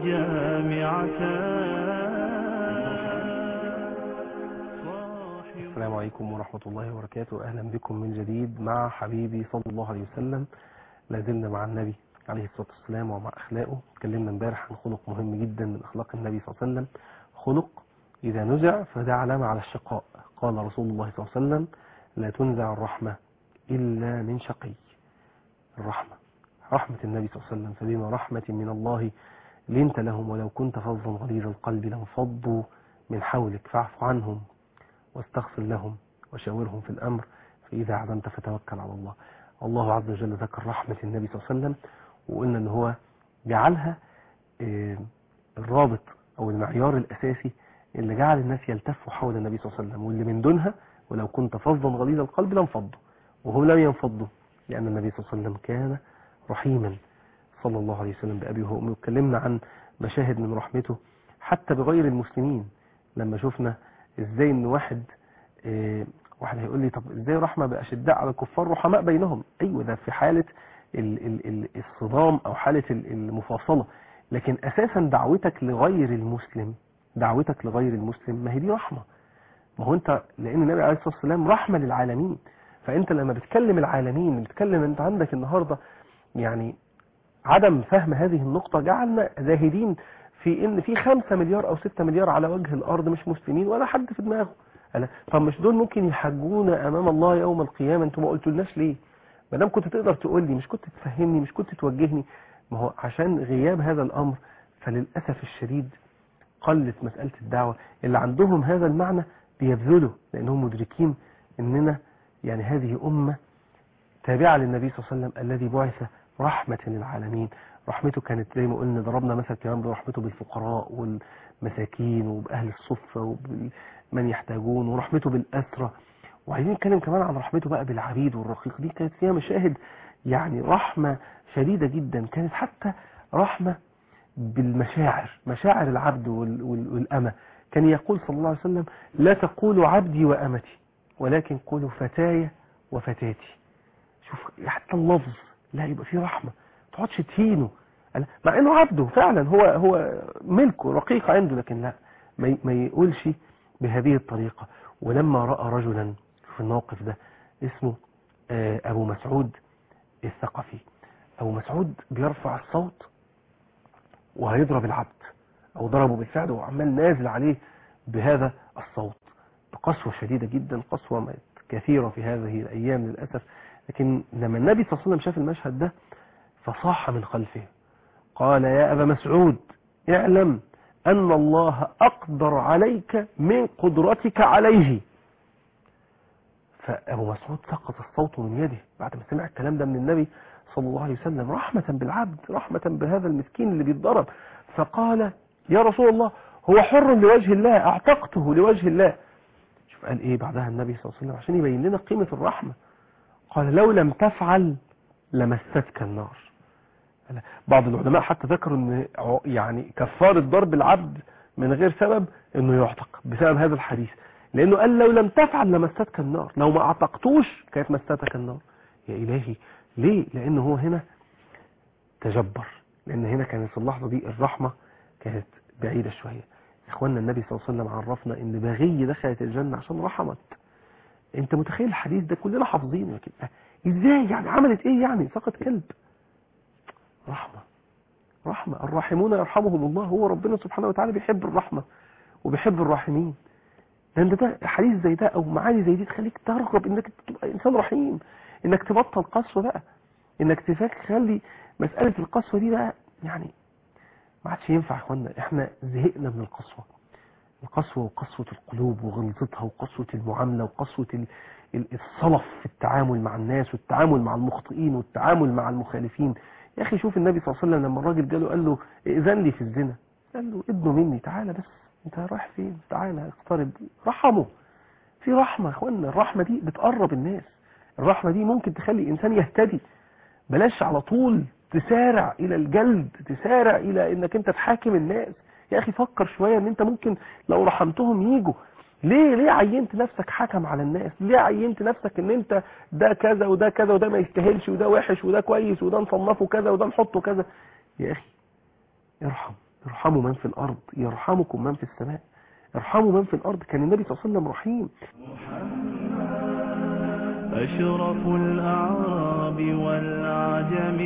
جامعتان السلام عليكم ورحمة الله وبركاته أهلا بكم من جديد مع حبيبي صلى الله عليه وسلم لازلنا مع النبي عليه الصلاة والسلام ومع أخلاقه اتكلمنا امبارح عن خلق مهم جدا من أخلاق النبي صلى الله عليه وسلم خلق إذا نزع فده علامة على الشقاء قال رسول الله صلى الله عليه وسلم لا تنزع الرحمة إلا من شقي الرحمة رحمة النبي صلى الله عليه وسلم فبما رحمة من الله لنت لهم ولو كنت فظا غليظ القلب لانفضوا من حولك فاعف عنهم واستغفر لهم وشاورهم في الأمر فإذا عزمت فتوكل على الله الله عز وجل ذكر رحمة النبي صلى الله عليه وسلم وقلنا ان هو جعلها آه، الرابط او المعيار الاساسي اللي جعل الناس يلتفوا حول النبي صلى الله عليه وسلم واللي من دونها ولو كنت فظا غليظ القلب لانفضوا وهم لم ينفضوا لان النبي صلى الله عليه وسلم كان رحيما صلى الله عليه وسلم بأبيه وأمه واتكلمنا عن مشاهد من رحمته حتى بغير المسلمين لما شفنا ازاي ان واحد اه واحد هيقول لي طب ازاي رحمة بأشداء على الكفار رحماء بينهم ايوه ده في حالة ال ال ال الصدام او حالة ال- المفاصلة لكن اساسا دعوتك لغير المسلم دعوتك لغير المسلم ما هي دي رحمة ما هو انت لان النبي عليه الصلاة والسلام رحمة للعالمين فانت لما بتكلم العالمين بتكلم انت عندك النهاردة يعني عدم فهم هذه النقطة جعلنا زاهدين في ان في خمسة مليار او ستة مليار على وجه الارض مش مسلمين ولا حد في دماغه أنا طب مش دول ممكن يحجونا امام الله يوم القيامة انتوا ما قلتولناش ليه ما دام كنت تقدر تقول لي مش كنت تفهمني مش كنت توجهني ما هو عشان غياب هذا الامر فللاسف الشديد قلت مسألة الدعوة اللي عندهم هذا المعنى بيبذلوا لانهم مدركين اننا يعني هذه امة تابعة للنبي صلى الله عليه وسلم الذي بعث رحمة للعالمين رحمته كانت زي ما قلنا ضربنا مثل كمان برحمته بالفقراء والمساكين وبأهل الصفة وبمن يحتاجون ورحمته بالأسرة وعايزين نتكلم كمان عن رحمته بقى بالعبيد والرقيق دي كانت فيها مشاهد يعني رحمة شديدة جدا كانت حتى رحمة بالمشاعر مشاعر العبد وال- وال- والأمة كان يقول صلى الله عليه وسلم لا تقولوا عبدي وأمتي ولكن قولوا فتاي وفتاتي شوف حتى اللفظ لا يبقى فيه رحمة ما تقعدش تهينه قال- مع انه عبده فعلا هو هو ملكه رقيق عنده لكن لا ما ي- ما يقولش بهذه الطريقة ولما رأى رجلا في الموقف ده اسمه آه، ابو مسعود الثقفي ابو مسعود بيرفع الصوت وهيضرب العبد او ضربه بالفعل وعمال نازل عليه بهذا الصوت بقسوة شديدة جدا قسوة ما- كثيرة في هذه الأيام للأسف لكن لما النبي صلى الله عليه وسلم شاف المشهد ده فصاح من خلفه قال يا أبا مسعود اعلم أن الله أقدر عليك من قدرتك عليه فأبو مسعود سقط الصوت من يده بعد ما سمع الكلام ده من النبي صلى الله عليه وسلم رحمة بالعبد رحمة بهذا المسكين اللي بيتضرب فقال يا رسول الله هو حر لوجه الله اعتقته لوجه الله شوف قال ايه بعدها النبي صلى الله عليه وسلم عشان يبين لنا قيمة الرحمة قال لو لم تفعل لمستك النار قال- بعض العلماء حتى ذكروا ان ع- يعني كفارة ضرب العبد من غير سبب انه يعتق بسبب هذا الحديث لانه قال لو لم تفعل لمستك النار لو ما اعتقتوش كانت مستك النار يا الهي ليه لانه هو هنا تجبر لان هنا كانت في اللحظة دي الرحمة كانت بعيدة شوية اخواننا النبي صلى الله عليه وسلم عرفنا ان بغي دخلت الجنة عشان رحمت انت متخيل الحديث ده كلنا حافظينه لكن ازاي يعني عملت ايه يعني سقط كلب رحمة رحمة الراحمون يرحمهم الله هو ربنا سبحانه وتعالى بيحب الرحمة وبيحب الراحمين لان ده حديث زي ده او معاني زي دي تخليك ترغب انك تبقى انسان رحيم انك تبطل قسوة بقى انك تخلي مسألة القسوة دي بقى يعني ما عادش ينفع يا اخوانا احنا زهقنا من القسوة القسوة وقسوة القلوب وغلظتها وقسوة المعاملة وقسوة ال- ال- الصلف في التعامل مع الناس والتعامل مع المخطئين والتعامل مع المخالفين يا اخي شوف النبي صلى الله عليه وسلم لما الراجل جاله قال له ائذن لي في الزنا قال له ابنه مني تعالى بس انت رايح فين تعالى اقترب رحمه في رحمة يا اخوانا الرحمة دي بتقرب الناس الرحمة دي ممكن تخلي انسان يهتدي بلاش على طول تسارع الى الجلد تسارع الى انك انت تحاكم الناس يا اخي فكر شوية ان انت ممكن لو رحمتهم يجوا ليه ليه عينت نفسك حكم على الناس ليه عينت نفسك ان انت ده كذا وده كذا وده ما يستاهلش وده وحش وده كويس وده نصنفه كذا وده نحطه كذا يا اخي ارحم ارحموا من في الأرض يرحمكم من في السماء ارحموا من في الأرض كان النبي صلى الله عليه وسلم رحيم أشرف الأعراب والعجم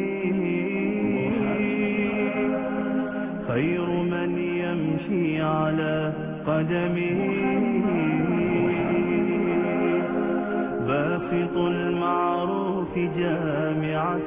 خير من يمشي على قدمه باسط المعروف جامعة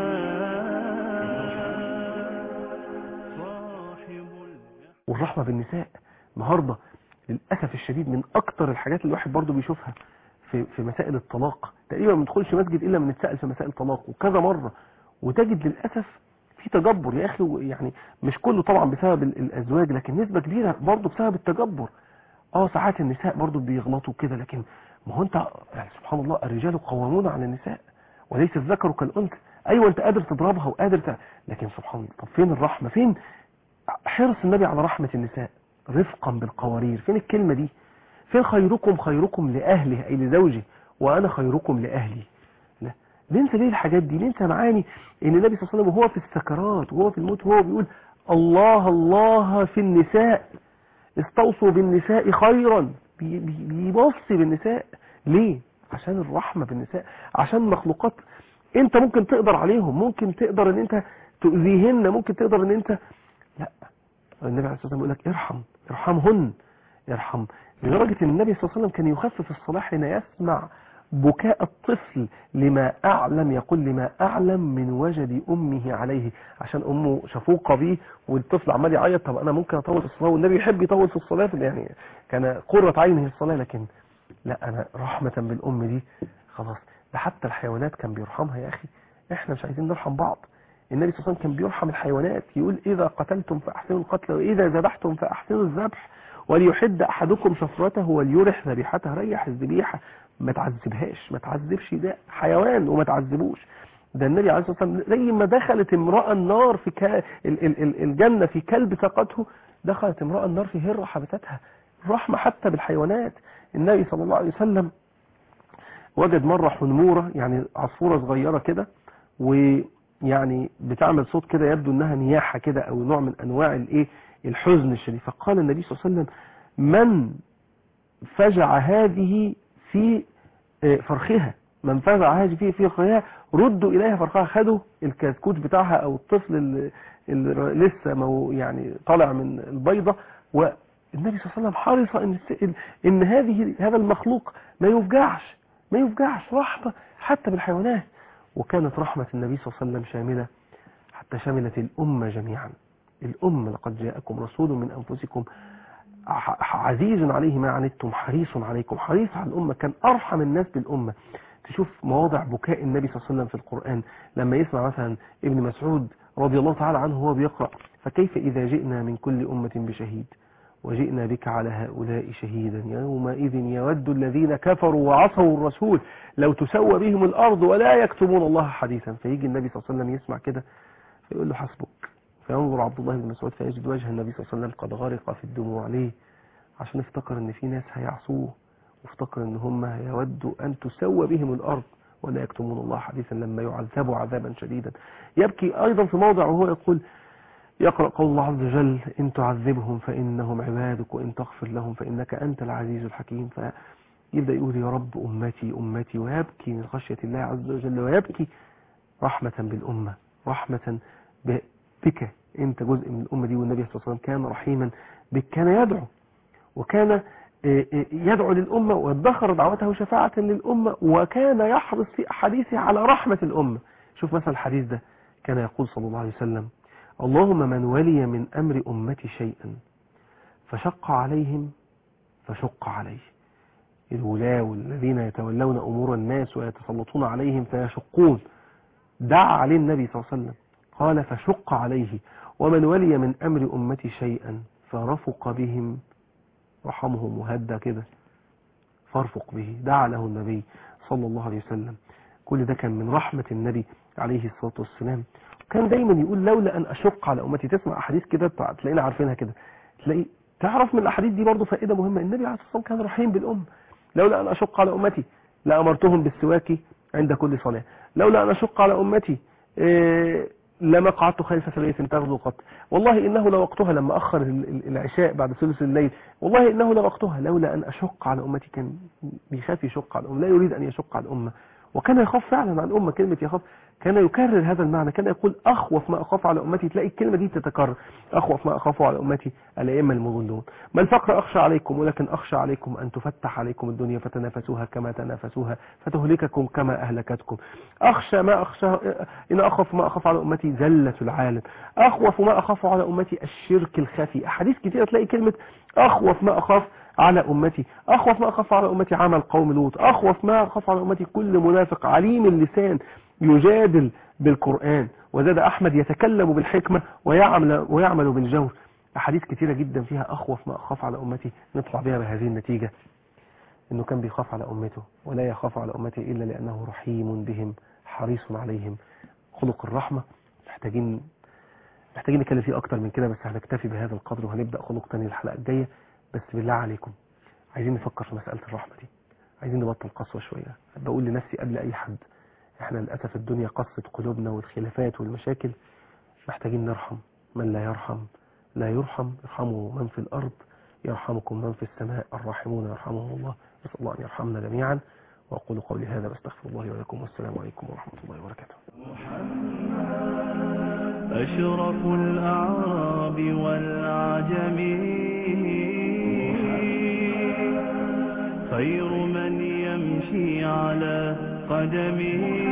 صاحب والرحمة بالنساء النهاردة للأسف الشديد من أكتر الحاجات اللي الواحد برضو بيشوفها في, في مسائل الطلاق تقريبا ما ندخلش مسجد إلا من نتسأل في مسائل الطلاق وكذا مرة وتجد للأسف في تجبر يا أخي يعني مش كله طبعا بسبب ال- الأزواج لكن نسبة كبيرة برضو بسبب التجبر اه ساعات النساء برضو بيغلطوا كده لكن ما هو انت يعني سبحان الله الرجال قوامون على النساء وليس الذكر كالأنثى ايوه انت قادر تضربها وقادر ت... لكن سبحان الله طب فين الرحمة فين حرص النبي على رحمة النساء رفقا بالقوارير فين الكلمة دي فين خيركم خيركم لأهله أي لزوجه وأنا خيركم لأهلي لا ننسى ليه الحاجات دي ننسى معاني ان النبي صلى الله عليه وسلم وهو في السكرات وهو في الموت وهو بيقول الله الله في النساء استوصوا بالنساء خيرا بي- بي- بيوصي بالنساء ليه عشان الرحمة بالنساء عشان مخلوقات انت ممكن تقدر عليهم ممكن تقدر ان انت تؤذيهن ممكن تقدر ان انت لا النبي عليه الصلاة والسلام يقول لك ارحم ارحمهن ارحم لدرجة ان النبي صلى الله عليه وسلم كان يخفف الصلاة حين يسمع بكاء الطفل لما أعلم يقول لما أعلم من وجد أمه عليه عشان أمه شفوقة بيه والطفل عمال يعيط طب أنا ممكن أطول في الصلاة والنبي يحب يطول في الصلاة يعني كان قرة عينه الصلاة لكن لا أنا رحمة بالأم دي خلاص ده حتى الحيوانات كان بيرحمها يا أخي إحنا مش عايزين نرحم بعض النبي صلى الله عليه وسلم كان بيرحم الحيوانات يقول إذا قتلتم فأحسنوا القتل وإذا ذبحتم فأحسنوا الذبح وليحد أحدكم شفرته وليرح ذبيحته ريح الذبيحة ما تعذبهاش ما تعذبش ده حيوان وما تعذبوش ده النبي عليه الصلاة والسلام زي ما دخلت امرأة النار في كا... ال... ال... ال- الجنة في كلب سقته دخلت امرأة النار في هرة حبتتها رحمة حتى بالحيوانات النبي صلى الله عليه وسلم وجد مرة حنمورة يعني عصفورة صغيرة كده ويعني بتعمل صوت كده يبدو انها نياحة كده او نوع من انواع الايه الحزن الشديد فقال النبي صلى الله عليه وسلم من فجع هذه في آه، فرخها من فزع هذه في في فرخها ردوا اليها فرخها خدوا الكتكوت بتاعها او الطفل اللي, اللي لسه مو يعني طالع من البيضة والنبي صلى الله عليه وسلم حرص ان الس- ان هذه هذا المخلوق ما يفجعش ما يفجعش رحمة حتى بالحيوانات وكانت رحمة النبي صلى الله عليه وسلم شاملة حتى شملت الأمة جميعا الأمة لقد جاءكم رسول من أنفسكم ع- عزيز عليه ما عنتم حريص عليكم حريص على الأمة كان أرحم الناس بالأمة تشوف مواضع بكاء النبي صلى الله عليه وسلم في القرآن لما يسمع مثلا ابن مسعود رضي الله تعالى عنه وهو بيقرأ فكيف إذا جئنا من كل أمة بشهيد وجئنا بك على هؤلاء شهيدا يومئذ يود الذين كفروا وعصوا الرسول لو تسوى بهم الأرض ولا يكتمون الله حديثا فيجي النبي صلى الله عليه وسلم يسمع كده فيقول له حسبك فينظر عبد الله بن مسعود فيجد وجه النبي صلى الله عليه وسلم قد غرق في الدموع ليه عشان افتكر ان في ناس هيعصوه وافتكر ان هم يودوا ان تسوى بهم الارض ولا يكتمون الله حديثا لما يعذبوا عذابا شديدا يبكي ايضا في موضع وهو يقول يقرأ قول الله عز وجل إن تعذبهم فإنهم عبادك وإن تغفر لهم فإنك أنت العزيز الحكيم فيبدأ يقول يا رب أمتي أمتي ويبكي من خشية الله عز وجل ويبكي رحمة بالأمة رحمة ب- بك أنت جزء من الأمة دي والنبي صلى الله عليه وسلم كان رحيما بك كان يدعو وكان آه، آه، يدعو للأمة وادخر دعوته شفاعة للأمة وكان يحرص في أحاديثه على رحمة الأمة شوف مثلا الحديث ده كان يقول صلى الله عليه وسلم اللهم من ولي من أمر أمتي شيئا فشق عليهم فشق عليه الولاة والذين يتولون أمور الناس ويتسلطون عليهم فيشقون دعا عليه النبي صلى الله عليه وسلم قال فشق عليه ومن ولي من أمر أمتي شيئا فرفق بهم رحمهم وهدى كده فارفق به دعا له النبي صلى الله عليه وسلم كل ده كان من رحمة النبي عليه الصلاة والسلام كان دايما يقول لولا أن أشق على أمتي تسمع أحاديث كده تع- تلاقينا عارفينها كده تلاقي تعرف من الأحاديث دي برضه فائدة مهمة النبي عليه الصلاة والسلام كان رحيم بالأم لولا أن أشق على أمتي لأمرتهم بالسواك عند كل صلاة لولا أن أشق على أمتي إيه، لما قعدت خلف سرية تغدو قط والله إنه لوقتها لما أخر ال- ال- العشاء بعد ثلث الليل والله إنه لوقتها لولا أن أشق على أمتي كان بيخاف يشق على الأمة لا يريد أن يشق على الأمة وكان يخاف فعلا عن الأمة كلمة يخاف كان يكرر هذا المعنى كان يقول أخوف ما أخاف على أمتي تلاقي الكلمة دي تتكرر أخوف ما أخاف على أمتي الأئمة المضلون ما الفقر أخشى عليكم ولكن أخشى عليكم أن تفتح عليكم الدنيا فتنافسوها كما تنافسوها فتهلككم كما أهلكتكم أخشى ما أخشى إن أخاف ما أخاف على أمتي زلة العالم أخوف ما أخاف على أمتي الشرك الخفي أحاديث كثيرة تلاقي كلمة أخوف ما أخاف على أمتي أخوف ما أخاف على أمتي عمل قوم لوط أخوف ما أخاف على أمتي كل منافق عليم اللسان يجادل بالقرآن وزاد أحمد يتكلم بالحكمة ويعمل, ويعمل بالجور أحاديث كثيرة جدا فيها أخوف ما أخاف على أمتي نطلع بها بهذه النتيجة إنه كان بيخاف على أمته ولا يخاف على أمته إلا لأنه رحيم بهم حريص عليهم خلق الرحمة محتاجين محتاجين نتكلم فيه أكتر من كده بس هنكتفي بهذا القدر وهنبدأ خلق تاني الحلقة الجاية بس بالله عليكم عايزين نفكر في مسألة الرحمة دي عايزين نبطل قسوة شوية بقول لنفسي قبل أي حد احنا للأسف الدنيا قصت قلوبنا والخلافات والمشاكل محتاجين نرحم من لا يرحم لا يرحم ارحموا من في الأرض يرحمكم من في السماء الراحمون يرحمهم الله نسأل الله أن يرحمنا جميعا وأقول قولي هذا واستغفر الله ولكم والسلام عليكم ورحمة الله وبركاته أشرف الأعراب والعجم خير من يمشي على قدمه